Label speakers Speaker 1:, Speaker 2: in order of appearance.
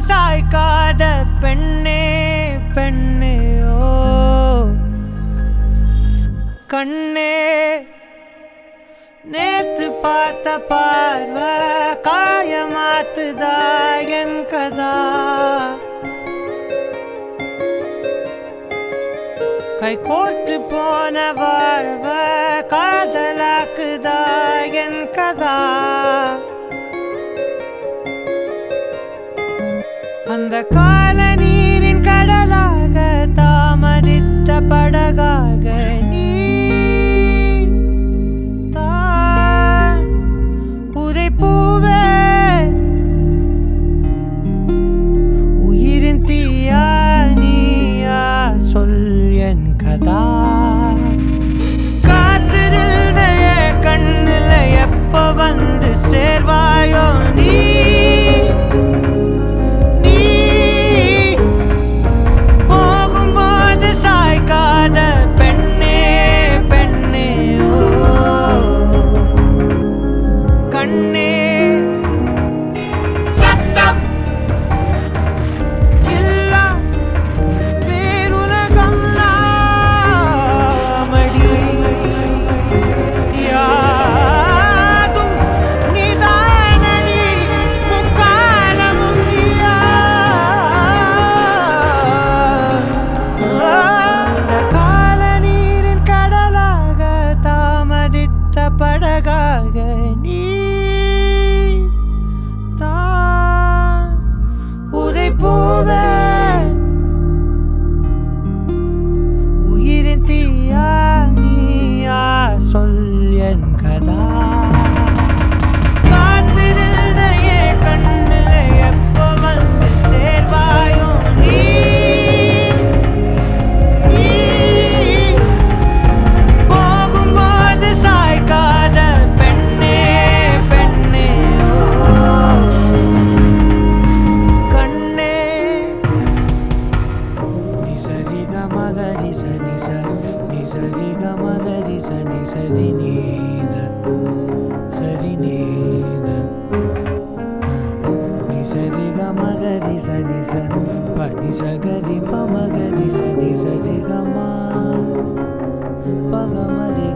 Speaker 1: சாய்க்காத பெண்ணே பெண்ணே ஓ கண்ணே நேத்து பார்த்த பார்வை காயமாத்துதா என் கதா கை கோர்த்து போன வாழ்வ காதலாக்குதா என் கதா அந்த கால நீரின் கடலாக தாமதித்த படகாக நீ தான் உரைப்பூவே உயிரின் தீயா நீயா சொல் என் கதா காத்திருந்த என் கண்ணுல எப்ப வந்து சேர்வாயோ நீ நீ போகும்போது சாய்க்காத பெண்ணே பெண்ணே ஓ கண்ணே சத்தம் இல்லா பேருலகம் நாமடி யாதும் நிதானடி முக்காலமும் நீயா அந்த கால நீரின் கடலாக தாமதித்த படகாக நீ தான் உரை போவே உயிரின் தீயா நீயா சொல் என் கதா காத்திருந்த என் கண்ணுல எப்போ வந்து சேர்வாயோ நீ நீ போகும்போது சாய்க்காத பெண்ணே பெண்ணே ஓ கண்ணே நிசரி கமகரி ச நிச நிசரி கமகரி ச நிசரி நீத சரி நீத நிசரி கமகரி ச நிச ப நிசகரி பமகரி ச நிசரி கமா பகமரி